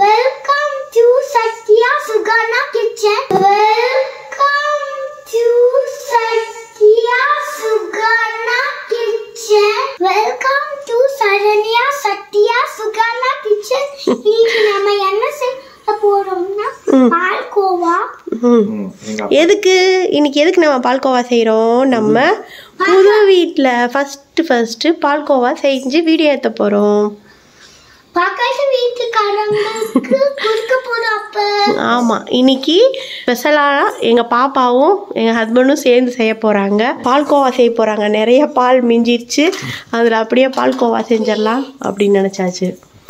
Welcome to Sathya Sugarna kitchen welcome to Sathya Sugarna kitchen welcome to Saranya Sathya Sugarna kitchen இன்னைக்கு நம்ம என்ன செய்ய போறோம்னா பால்கோவா ம் ம், எங்க எதுக்கு இன்னைக்கு எதுக்கு நம்ம பால்கோவா செய்கிறோம் நம்ம புது வீட்டில் ஃபஸ்ட்டு ஃபஸ்ட்டு பால்கோவா செஞ்சு வீடியோ ஏற்ற போகிறோம் பக்கத்து வீட்டுக்காரங்களுக்கு கொடுக்க போறோம் அப்ப ஆமாம் இன்னைக்கு ஸ்பெஷலாக எங்கள் பாப்பாவும் எங்கள் ஹஸ்பண்டும் சேர்ந்து செய்ய போகிறாங்க பால்கோவா செய்ய போகிறாங்க நிறைய பால் மிஞ்சிருச்சு அதில் அப்படியே பால்கோவா செஞ்சிடலாம் அப்படின்னு நினச்சாச்சு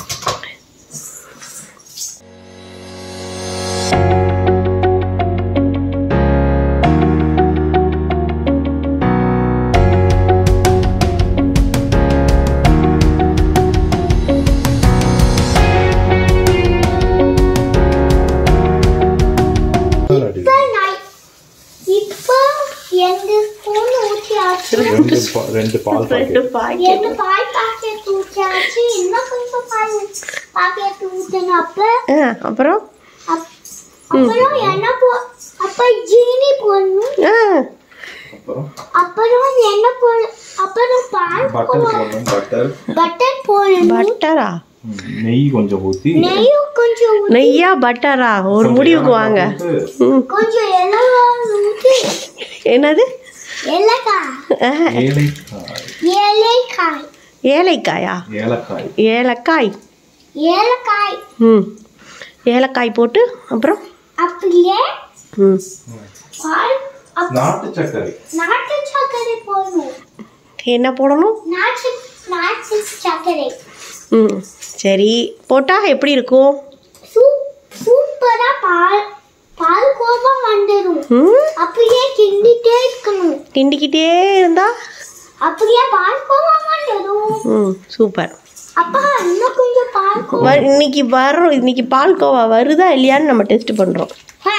இப்ப நான் இப்ப எந்த ஸ்பூன் ஊற்றியாச்சு ரெண்டு பா- ரெண்டு பால் ரெண்டு பாக்கெட் பாக்கெட் ரெண்டு பால் பாக்கெட் ஊற்றியாச்சு இன்னும் கொஞ்சம் பால் பாக்கெட் ஊற்றணும் அப்ப ஆ அப்புறம் அப்- அப்புறம் என்ன போ அப்ப ஜீனி போடணும் ஆ அப்புறம் அப்புறம் என்ன போ அப்புறம் பால் பட்டர் போடணும் பட்டர் பட்டர் போடணும் பட்டரா ம், நெய் கொஞ்சம் ஊற்றி நெய்யும் கொஞ்சம் ஊத்தி- நெய்யா பட்டரா ஒரு முடிவுக்கு வாங்க ம் கொஞ்சம் எல்லாம் ஊற்றி என்னது ஏலக்காய் ஆஹா, ஏலைக்காய் ஏலக்காய் ஏலைக்காயா ஏலக்காய் ஏலக்காய் ஏலக்காய் ம் ஏலக்காய் போட்டு அப்புறம் அப்படியே ம் பால் அப்- நாட்டு சர்க்கரை நாட்டு சர்க்கரை போடணும் என்ன போடணும் நாட்டு நாட்டு சர்க்கரை ம் சரி போட்டால் எப்படி இருக்கும் சூப் சூப்பரா பால் பால் கோபம் வந்துடும் ம் அப்படியே கிண்டிட்டே இருக்கணும் கிண்டிக்கிட்டே இருந்தா அப்படியே பால் கோபம் வந்துடும் ம் சூப்பர் அப்பா இன்னும் கொஞ்சம் பால் கோவா வ இன்னைக்கு வரும் இன்னைக்கு பால்கோவா வருதா இல்லையான்னு நம்ம டெஸ்ட் பண்ணுறோம்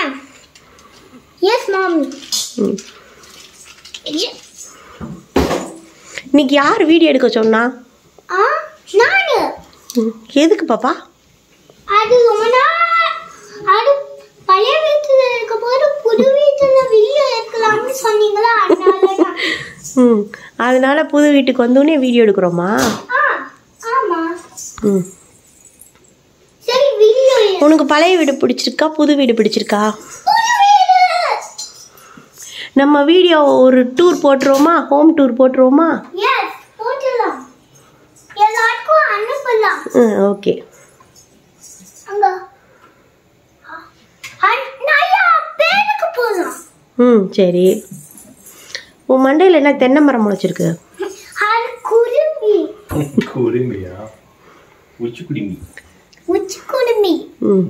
எஸ் மாமி ம் இன்னைக்கு யார் வீடியோ எடுக்க சொன்னா ஆ நானு ம், எதுக்கு பாப்பா அது ரொம்ப நாள் அது பழைய வீட்டுல இருக்கும்போது புது வீட்டுல வீடியோ எடுக்கலாம்னு சொன்னீங்களா அதனால தான். ம் அதனால புது வீட்டுக்கு வந்தோடனே வீடியோ எடுக்கிறோமா ஆ ஆமா ம் சரி வீடியோ உனக்கு பழைய வீடு பிடிச்சிருக்கா புது வீடு பிடிச்சிருக்கா புது வீடு நம்ம வீடியோ ஒரு டூர் போட்டுருவோமா ஹோம் டூர் போட்டுருவோமா எஸ் போட்டுலாம் எல்லாருக்கும் அனுப்பலாம் ம் ஓகே அங்க அ- நிறையா பேருக்கு போகலாம் ம் சரி உன் மண்டையில் என்ன தென்னை மரம் முளைச்சிருக்கு அது குருவி குருமியா உச்சி குடிமி உச்சி குருவி ம்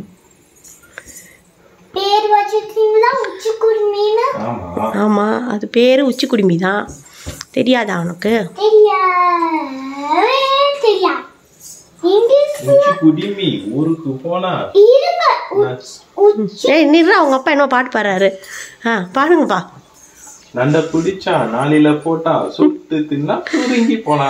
பேர் வச்சிருக்கீங்களா உச்சி குருமின்னு ஆமா ஆமாம் அது பேர் உச்சி குடுமி தான் தெரியாதா உனக்கு தெரியாவே தெரியாது இங்கிலீஷ்ல உச்சி குடிமி ஊருக்கு போனா இருங்க உ- நான் உச்சி ஏய் நிறா அவங்க அப்பா என்ன பாட்டு பாடுறாரு ஆ பாடுங்கப்பா நண்ட பிடிச்சா நாளில போட்டா சுட்டு தின்னா சுருங்கி போனா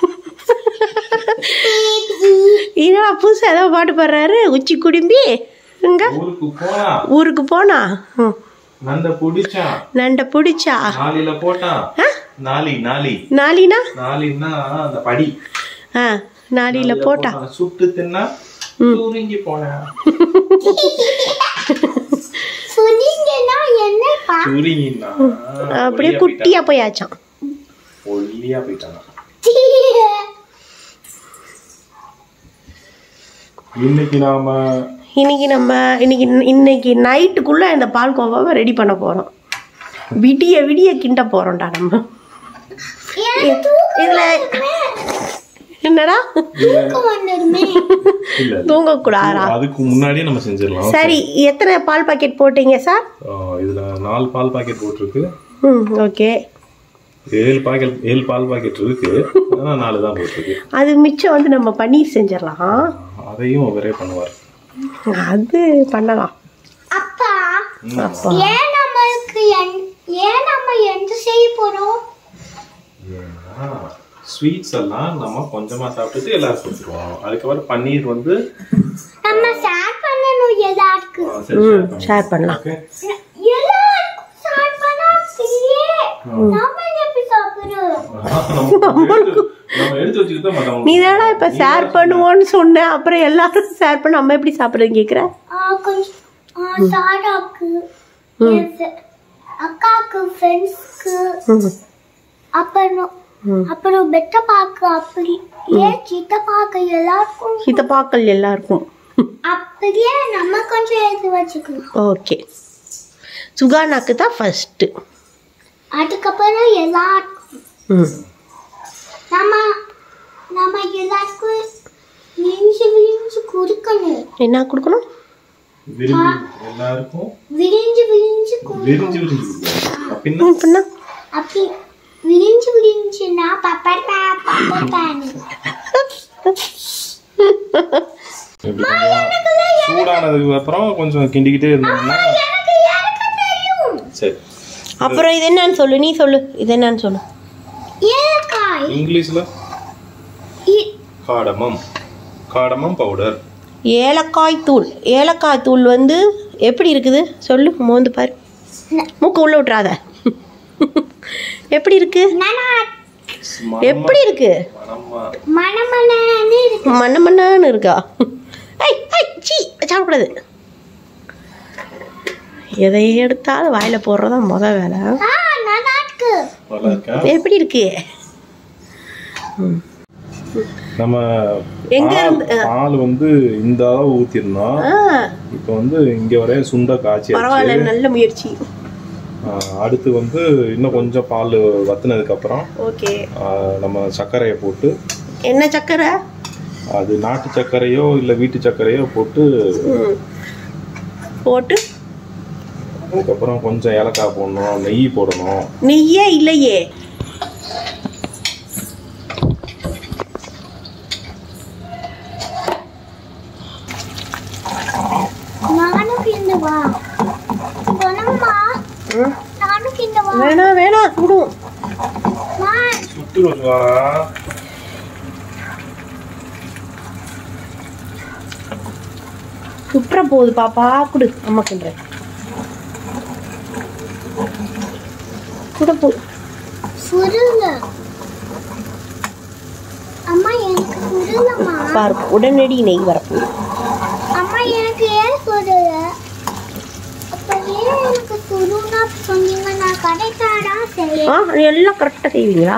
என்னடா புதுசாக ஏதோ பாட்டு பாடுறாரு உச்சி குடும்பி இங்க ஊருக்கு போனா ஊருக்கு போனா ம் நண்ட பிடிச்சா நண்டை பிடிச்சா நாளில போட்டா ஆ நாளி நாளி நாளினா நாளின்னா அந்த படி ஆ நாளியில் போட்டா சுட்டு தின்னா சுருங்கி போனா சொன்னீங்கன்னா என்னப்பா சுருங்கின்னா அப்படியே குட்டியா போயாச்சான் ஒல்லியா போயிட்டாங்க இன்னைக்கு நாம இன்னைக்கு நம்ம இன்னைக்கு இன்னைக்கு நைட்டுக்குள்ள இந்த பால்கோவாவை ரெடி பண்ண போறோம் விடிய விடிய கிண்ட போறோம்டா நம்ம எனக்கு இதுல என்னடா தூக்கம் வந்துடுமே இல்ல தூங்கக்கூடாதா அதுக்கு முன்னாடியே நம்ம செஞ்சிடலாம் சரி எத்தனை பால் பாக்கெட் போட்டீங்க சார் ஆ, இதுல நாலு பால் பாக்கெட் போட்டிருக்கு ம் ஓகே ஏழு பாக்கெட் ஏழு பால் பாக்கெட் இருக்கு ஆனா நாலு தான் போட்டிருக்கு அது மிச்சம் வந்து நம்ம பன்னீர் செஞ்சிடலாம் அதையும் அவரே பண்ணுவார் அது பண்ணலாம் அப்பா அப்பா ஏன் நம்மளுக்கு என்- ஏன் நம்ம எந்த செய்ய போறோம் ஏன்னா ஸ்வீட்ஸ் எல்லாம் நம்ம கொஞ்சமா சாப்பிட்டுட்டு எல்லாரும் கொடுத்துருவோம் அதுக்கப்புறம் பன்னீர் வந்து நம்ம சாப்பிட்டு இருக்கு ம் ஷேர் பண்ணலாம் ஓகே எல்லாருக்கும் ஸ்டார்ட் பண்ணா சரியே நாம எப்படி சாப்பிடுறோம் நம்ம எடுத்து- நம்ம எடுத்து வச்சுக்கிட்டு தான் மத்தவங்க- நீ தானே இப்போ ஷேர் பண்ணுவோன்னு சொன்ன அப்புறம் எல்லாரும் ஷேர் பண்ண நம்ம எப்படி சாப்பிட்றதுன்னு கேட்குற ஆ, கொஞ்சம் ஆ, சாராக்கு என் fri- அக்காக்கு ஃப்ரெண்ட்ஸ்க்கு ம் அப்புறம் ம். அப்புறம் பெட்டப்பாக்கு அப்படி ஏன் சித்தப்பாக்கு எல்லாருக்கும் சித்தப்பாக்கள் எல்லாருக்கும் அப்படியே நம்ம கொஞ்சம் எடுத்து வச்சுக்கணும் ஓகே சுகானாக்கு தான் ஃபஸ்ட்டு அதுக்கப்புறம் எல்லாருக்கும் ம் நம்ம நம்ம எல்லாருக்கும் விரிஞ்சு விரிஞ்சு கொடுக்கணும் என்ன கொடுக்கணும் விரும்பி எல்லாருக்கும் விரிஞ்சு விரிஞ்சு கொடு- விரிஞ்சு விரிஞ்சு கொடுக்கணும். அப்படின்னா ம், பின்ன அப்படி விரிஞ்சு விரிஞ்சுன்னா பப்பட்டா பப்பட்டான்னு இப்படி கொஞ்சம் சூடானதுக்கு அப்புறம் கொஞ்சம் கிண்டிக்கிட்டே இருந்தோம்னா எனக்கு எனக்கு தெரியும் சரி அப்புறம் இது என்னன்னு சொல்லு நீ சொல்லு இது என்னன்னு சொல்லு ஏலக்காய் இங்கிலீஷ்ல இ- காடமம் காடமம் பவுடர் ஏலக்காய் தூள் ஏலக்காய் தூள் வந்து எப்படி இருக்குது சொல்லு மோந்து பாரு மூக்கு உள்ள விட்றாத எப்படி இருக்கு நானா எப்படி இருக்கு மனமா மணமணன்னு இருக்கு மண்ண மண்ணான்னு இருக்கா ஐ ஐ சீ சாப்பிடக்கூடாது எதை எடுத்தாலும் வாயில போடுறதா முத வேலை ஆ நல்லா இருக்கு நல்லா இருக்கா எப்படி இருக்கு நம்ம எங்க பால் இருந்து- பால் வந்து இந்த அளவு ஊத்திருந்தோம் ஆ இப்போ வந்து இங்க வரைய சுண்ட காய்ச்சி பரவாயில்ல நல்ல முயற்சி அடுத்து வந்து இன்னும் கொஞ்சம் பால் வத்துனதுக்கு அப்புறம் ஓகே ஆ, நம்ம சர்க்கரையை போட்டு என்ன சக்கரை அது நாட்டு சர்க்கரையோ இல்லை வீட்டு சர்க்கரையோ போட்டு ம். போட்டு அதுக்கப்புறம் கொஞ்சம் ஏலக்காய் போடணும் நெய் போடணும் நெய்யே இல்லையே நானும் கிண்டு வா குணம்மா ம். நானும் கிண்டு வா வேணாம் வேணாம் சுடும் மா சுட்டுரும் சுற்ற போகுது பாப்பா குடு அம்மாக்குன்ற சுட போகுது சுருங்க அம்மா எனக்கு சுருங்கம்மா பாரு உடனடி நெய் வரப்போகுது அம்மா எனக்கு ஏன் சுருல அப்ப ஏன் எனக்கு சுருனா சொன்னீங்க நான் கரெக்டாடா சரி ஆ எல்லாம் கரெக்டாக செய்வீங்களா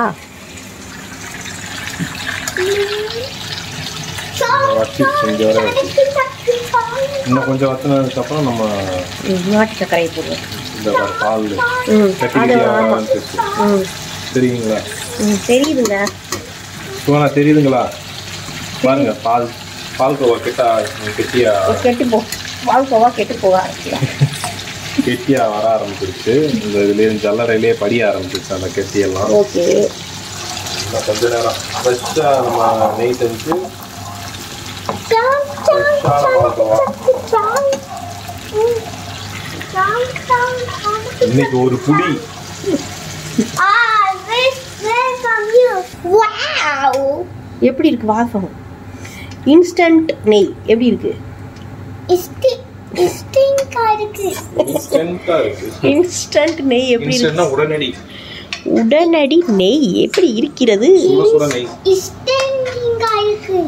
வச்சிருச்சு இங்க வர வச்சு இன்னும் கொஞ்சம் வத்துனதுக்கு அப்புறம் நம்ம ம், நாட்டு சர்க்கரையை போடுவோம் இந்த பால் ம் கட்டி அது கட்டியா ஆமாம் வந்துருச்சு. ம் தெரியுங்களா ம் தெரியுதுங்க சுவனா தெரியுதுங்களா பாருங்க பால் பால் கோவா கிட்ட கெட்டியா கெட்டு போ வாழ்க்கோவா கெட்டு போக ஆரம்பிச்சிடும் கெட்டியா வர ஆரம்பிச்சிருச்சு இந்த இதுலயே ஜல்லறையிலேயே படிய ஆரம்பிச்சிருச்சு அந்த கெட்டியெல்லாம் ஓகே இன்னும் கொஞ்ச நேரம் ஃப்ரெஷ்ஷா நம்ம நெய் செஞ்சு ஃப்ரெஷ்ஷான பால்கோவா இன்னைக்கு ஒரு புடி எப்படி இருக்கு வாசம் இன்ஸ்டன்ட் நெய் எப்படி இருக்கு இன்ஸ்டன்ட்டா இருக்கு இன்ஸ்டன்ட் நெய் எப்படி இருக்கு இன்ஸ்டன்ட்னா உடனடி உடனடி நெய் எப்படி இருக்கிறது சுட சுட நெய் இருக்கு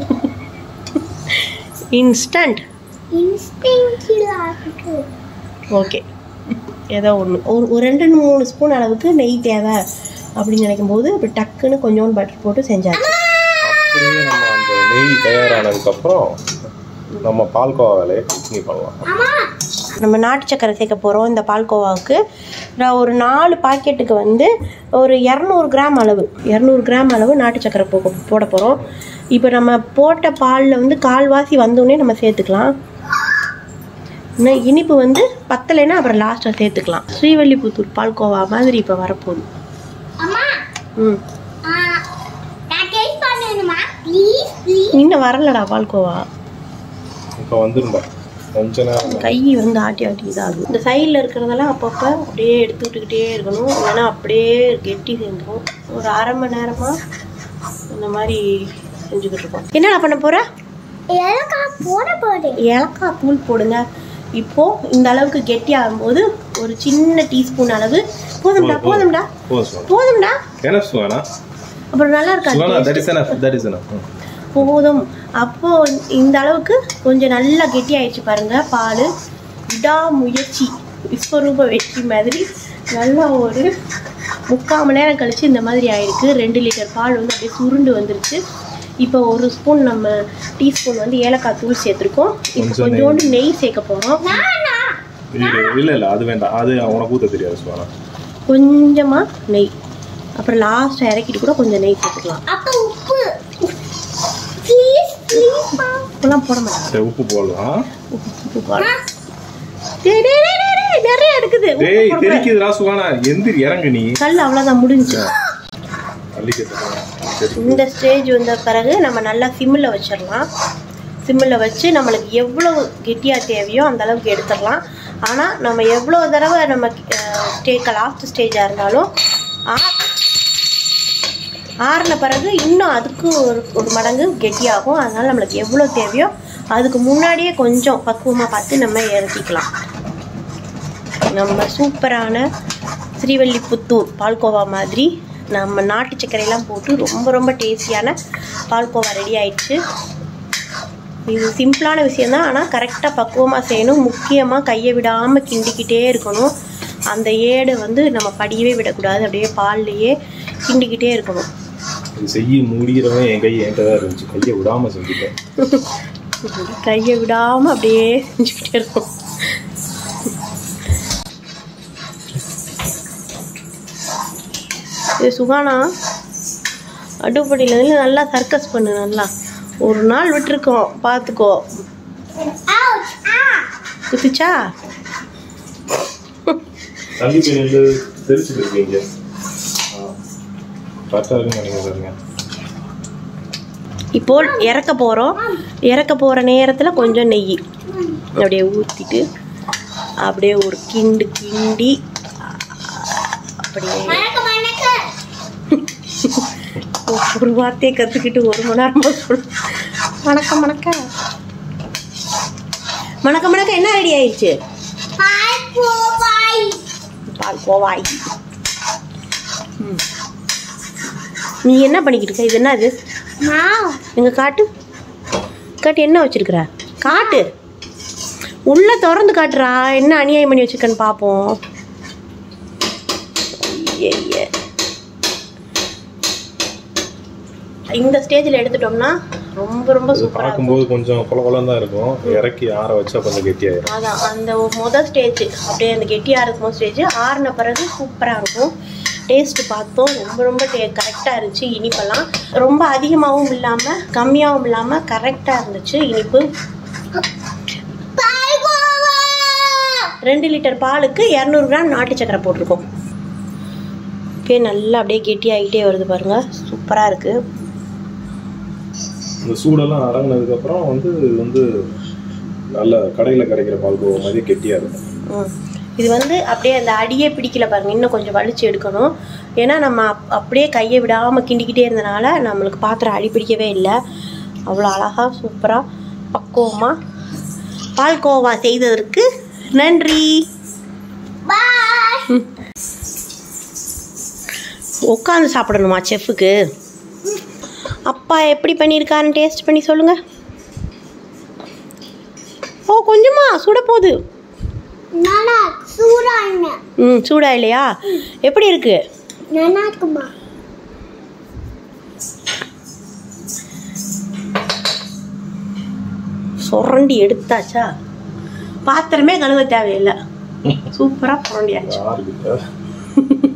இன்ஸ்டன்ட் இன்ஸ்டிங்க்டிவா இருக்கு ஓகே ஏதோ ஒன்று ஒரு ஒரு ரெண்டு மூணு ஸ்பூன் அளவுக்கு நெய் தேவை அப்படின்னு நினைக்கும் போது இப்படி டக்குன்னு கொஞ்சோண்டு பட்டர் போட்டு செஞ்சாச்சு அப்படியே நம்ம அந்த நெய் தயாரானதுக்கு அப்புறம் நம்ம பால்கோவா வேலையை கண்டினியூ பண்ணலாம் அம்மா நம்ம நாட்டு சக்கரை சேர்க்க போகிறோம் இந்த பால்கோவாவுக்கு நான் ஒரு நாலு பாக்கெட்டுக்கு வந்து ஒரு இரநூறு கிராம் அளவு இரநூறு கிராம் அளவு நாட்டு சக்கரை போ போட போகிறோம் இப்போ நம்ம போட்ட பாலில் வந்து கால்வாசி வந்தோடனே நம்ம சேர்த்துக்கலாம் இன்னும் இனிப்பு வந்து பத்தலைன்னா அப்புறம் லாஸ்ட்டாக சேர்த்துக்கலாம் ஸ்ரீவல்லிபுத்தூர் பால்கோவா மாதிரி இப்போ வரப்போகுது அம்மா ம் ஆ, நான் டேஸ்ட் பண்ணணுமா ப்ளீஸ் ப்ளீஸ் இன்னும் வரலடா பால்கோவா இப்போ வந்துருந்தா கொஞ்ச நேரம் கை வந்து ஆட்டி ஆட்டி இதாகும் இந்த சைடில் இருக்கிறதெல்லாம் அப்பப்போ அப்படியே எடுத்து விட்டுக்கிட்டே இருக்கணும் இல்லைன்னா அப்படியே கெட்டி சேர்ந்துரும் ஒரு அரை மணி நேரமாக இந்த மாதிரி செஞ்சுக்கிட்டு இருக்கோம் என்னடா பண்ண போகிற ஏலக்காய் போட போறேன் ஏலக்காய் தூள் போடுங்க இப்போ இந்த அளவுக்கு கெட்டி ஆகும்போது ஒரு சின்ன டீஸ்பூன் அளவு போதும்டா போதும்டா போதும் சுகானா போதும்டா என்ன சுகானா அப்புறம் நல்லா இருக்காது Suhana that is enough that is enough போதும் அப்போ இந்த அளவுக்கு கொஞ்சம் நல்லா கெட்டி ஆயிடுச்சு பாருங்க பால் விடாமுயற்சி விஸ்வரூப வெற்றி மாதிரி நல்லா ஒரு முக்கால் மணி நேரம் கழிச்சு இந்த மாதிரி ஆயிருக்கு ரெண்டு லிட்டர் பால் வந்து அப்படியே சுருண்டு வந்துருச்சு இப்போ ஒரு ஸ்பூன் நம்ம டீஸ்பூன் வந்து ஏலக்காய் தூள் சேர்த்துருக்கோம் இப்போ கொஞ்சம் கொஞ்சோண்டு நெய் சேர்க்க போகிறோம் இல்ல இல்ல அது வேண்டாம் அது உனக்கு ஊத்த தெரியாது சுகானா கொஞ்சமாக நெய் அப்புறம் லாஸ்ட்டாக இறக்கிட்டு கூட கொஞ்சம் நெய் சேர்த்துக்கலாம் அப்ப உப்பு ப்ளீஸ் ப்ளீஸ் இப்போலாம் போட மாட்டாங்க சரி உப்பு போடலாம் உப்பு உப்பு போடலாம் டேய், டேய், டேய், டேய், டேய், நிறைய இருக்குது உப்பு டேய் போடக்கூடாது. தெரிக்குதுடா சுகானா எந்திரி இறங்கு நீ கல் அவ்வளோதான் முடிஞ்சு அள்ளிக்க இந்த ஸ்டேஜ் வந்த பிறகு நம்ம நல்லா சிம்மில் வச்சிடலாம் சிம்மில் வச்சு நம்மளுக்கு எவ்வளோ கெட்டியாக தேவையோ அந்த அளவுக்கு எடுத்துடலாம் ஆனால் நம்ம எவ்வளோ தடவை நம்ம ஸ்டேக்க லாஸ்ட் ஸ்டேஜாக இருந்தாலும் ஆ- ஆறின பிறகு இன்னும் அதுக்கு ஒரு ஒரு மடங்கு கெட்டியாகும் அதனால் நம்மளுக்கு எவ்வளோ தேவையோ அதுக்கு முன்னாடியே கொஞ்சம் பக்குவமாக பார்த்து நம்ம இறக்கிக்கலாம் நம்ம சூப்பரான ஸ்ரீவல்லிபுத்தூர் பால்கோவா மாதிரி நம்ம நாட்டு சர்க்கரையெல்லாம் போட்டு ரொம்ப ரொம்ப டேஸ்டியான பால்கோவா ரெடி ஆயிடுச்சு இது சிம்பிளான விஷயந்தான் ஆனால் கரெக்டாக பக்குவமாக செய்யணும் முக்கியமாக கையை விடாமல் கிண்டிக்கிட்டே இருக்கணும் அந்த ஏடை வந்து நம்ம படியவே விடக்கூடாது அப்படியே பால்லையே கிண்டிக்கிட்டே இருக்கணும் இது செய்ய முடிகிறவன் என் கை என்கிட்ட தான் இருந்துச்சு கையை விடாம செஞ்சுட்டேன் கையை விடாமல் அப்படியே செஞ்சுக்கிட்டே இருக்கணும் இது சுகானா அடுப்படியிலேருந்து நல்லா சர்க்கஸ் பண்ணு நல்லா ஒரு நாள் விட்டுருக்கோம் பார்த்துக்கோ அவுட் ஆ குத்துச்சா தள்ளி போய் நின்று தெரிச்சுட்டு இருக்கீங்க கரெக்டாக இருக்குன்னு நினைக்கிறேன் பாருங்க இப்போ இறக்க போகிறோம் இறக்க போகிற நேரத்தில் கொஞ்சம் நெய் அப்படியே ஊற்றிட்டு அப்படியே ஒரு கிண்டு கிண்டி அப்படியே மணக்க மணக்க ஒரு வார்த்தையை கற்றுக்கிட்டு ஒரு மணி நேரமாக சொல்லு வணக்கம் வணக்கம் வணக்கம் வணக்கம் என்ன ரெடி ஆயிடுச்சு பால் கோவாய் பால் கோவாய் ம். நீ என்ன பண்ணிக்கிட்டு இருக்க இது என்ன இது மாவ் எங்க காட்டு காட்டு என்ன வச்சிருக்கிற காட்டு உள்ள திறந்து காட்டுறா என்ன அநியாயம் பண்ணி வச்சிருக்கன்னு பார்ப்போம் ஐயே. இந்த ஸ்டேஜில் எடுத்துட்டோம்னா ரொம்ப ரொம்ப இது சூப்பராக இருக்கும் பார்க்கும்போது கொஞ்சம் கொல கொலம் தான் இருக்கும் இறக்கி ஆற வச்சா கொஞ்சம் கெட்டியாயிரும் அதான் அந்த முதல் ஸ்டேஜ் அப்படியே அந்த கெட்டியாக இருக்கும் ஸ்டேஜ் ஆறின பிறகு சூப்பராக இருக்கும் டேஸ்ட் பார்த்தோம் ரொம்ப ரொம்ப டே கரெக்டாக இருந்துச்சு இனிப்பெல்லாம் ரொம்ப அதிகமாகவும் இல்லாமல் கம்மியாகவும் இல்லாமல் கரெக்டாக இருந்துச்சு இனிப்பு பால் கோவா ரெண்டு லிட்டர் பாலுக்கு இரநூறு கிராம் நாட்டு சக்கரை போட்டிருக்கோம் அப்படியே நல்லா அப்படியே கெட்டியாகிட்டே வருது பாருங்க சூப்பராக இருக்குது இந்த சூடெல்லாம் அடங்கினதுக்கு அப்புறம் வந்து இது வந்து நல்ல கடையில் கிடைக்கிற பால்கோவா மாதிரி கெட்டியா இருக்கும் ம். இது வந்து அப்படியே அந்த அடியே பிடிக்கல பாருங்க இன்னும் கொஞ்சம் வலிச்சு எடுக்கணும் ஏன்னா நம்ம அப்- அப்படியே கையை விடாமல் கிண்டிக்கிட்டே இருந்தனால நம்மளுக்கு பாத்திரம் அடி பிடிக்கவே இல்லை அவ்வளோ அழகாக சூப்பராக பக்குவமாக பால்கோவா செய்ததற்கு நன்றி பாய் உட்காந்து சாப்பிடணுமா செஃப்புக்கு அப்பா எப்படி பண்ணியிருக்காருன்னு டேஸ்ட் பண்ணி சொல்லுங்க ஓ கொஞ்சமா சுட போகுது நானா சூடான ம் சூடா இல்லையா எப்படி இருக்கு நனாக்குமா சுரண்டி எடுத்தாச்சா பாத்திரமே கழுவ தேவையில்லை சூப்பராக சுரண்டியாச்சு யாருக்கிட்ட